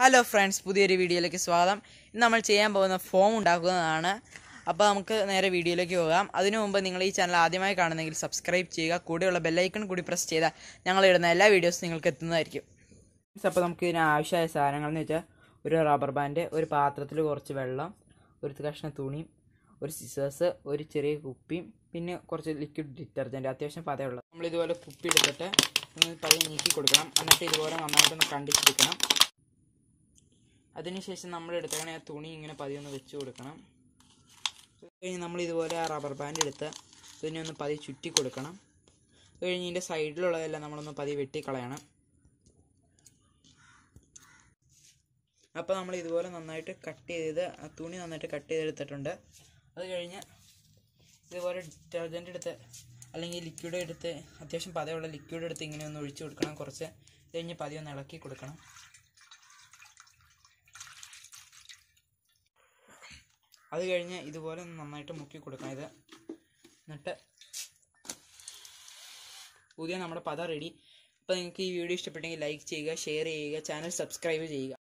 hello friends പുതിയൊരു വീഡിയോയിലേക്ക് സ്വാഗതം ഇന്ന് നമ്മൾ ചെയ്യാൻ പോകുന്ന ഫോം ഉണ്ടാക്കുന്നതാണ് അപ്പോൾ നമുക്ക് നേരെ വീഡിയോയിലേക്ക് പോകാം അതിനു മുമ്പ് നിങ്ങൾ ഈ ചാനൽ ആദ്യമായി കാണുന്നെങ്കിൽ സബ്സ്ക്രൈബ് ചെയ്യുക കൂടെയുള്ള ബെല്ലൈക്കൺ കൂടി പ്രസ് ചെയ്താൽ ഞങ്ങൾ ഇടുന്ന എല്ലാ വീഡിയോസും നിങ്ങൾക്ക് എത്തുന്നതായിരിക്കും അപ്പോൾ നമുക്ക് ഇതിന് ആവശ്യമായ സാധനങ്ങൾ എന്ന് വെച്ചാൽ ഒരു റബ്ബർ ബാൻഡ് ഒരു പാത്രത്തിൽ കുറച്ച് വെള്ളം ഒരു കഷ്ണം തുണിയും ഒരു സിസേഴ്സ് ഒരു ചെറിയ കുപ്പിയും പിന്നെ കുറച്ച് ലിക്വിഡ് ഡിറ്റർജൻറ്റ് അത്യാവശ്യം പതയുള്ള നമ്മൾ ഇതുപോലെ കുപ്പി എടുത്തിട്ട് ഒന്ന് പതിയെ നീക്കി കൊടുക്കണം എന്നിട്ട് ഇതുപോലെ നന്നായിട്ടൊന്ന് കണ്ടിച്ചെടുക്കണം അതിനുശേഷം നമ്മൾ എടുത്തേക്കണ ആ തുണി ഇങ്ങനെ പതിയെ ഒന്ന് വെച്ച് കൊടുക്കണം അത് കഴിഞ്ഞ് നമ്മൾ ഇതുപോലെ ആ റബ്ബർ ബാൻഡ് എടുത്ത് ഇതിനെ ഒന്ന് പതിയെ ചുറ്റി കൊടുക്കണം അത് കഴിഞ്ഞ് ഇതിൻ്റെ സൈഡിലുള്ളതെല്ലാം നമ്മളൊന്ന് പതിയെ വെട്ടിക്കളയണം അപ്പോൾ നമ്മൾ ഇതുപോലെ നന്നായിട്ട് കട്ട് ചെയ്ത് ആ തുണി നന്നായിട്ട് കട്ട് ചെയ്തെടുത്തിട്ടുണ്ട് അത് കഴിഞ്ഞ് ഇതുപോലെ ഡിറ്റർജൻ്റ് എടുത്ത് അല്ലെങ്കിൽ ലിക്വിഡ് എടുത്ത് അത്യാവശ്യം പതയുള്ള ലിക്വിഡ് എടുത്ത് ഇങ്ങനെ ഒന്ന് ഒഴിച്ചു കൊടുക്കണം കുറച്ച് ഇത് കഴിഞ്ഞ് പതിയെ ഒന്ന് ഇളക്കി കൊടുക്കണം അത് കഴിഞ്ഞ് ഇതുപോലെ ഒന്ന് നന്നായിട്ട് മുക്കി കൊടുക്കണം ഇത് എന്നിട്ട് പുതിയ നമ്മുടെ പദ റെഡി അപ്പോൾ നിങ്ങൾക്ക് ഈ വീഡിയോ ഇഷ്ടപ്പെട്ടെങ്കിൽ ലൈക്ക് ചെയ്യുക ഷെയർ ചെയ്യുക ചാനൽ സബ്സ്ക്രൈബ് ചെയ്യുക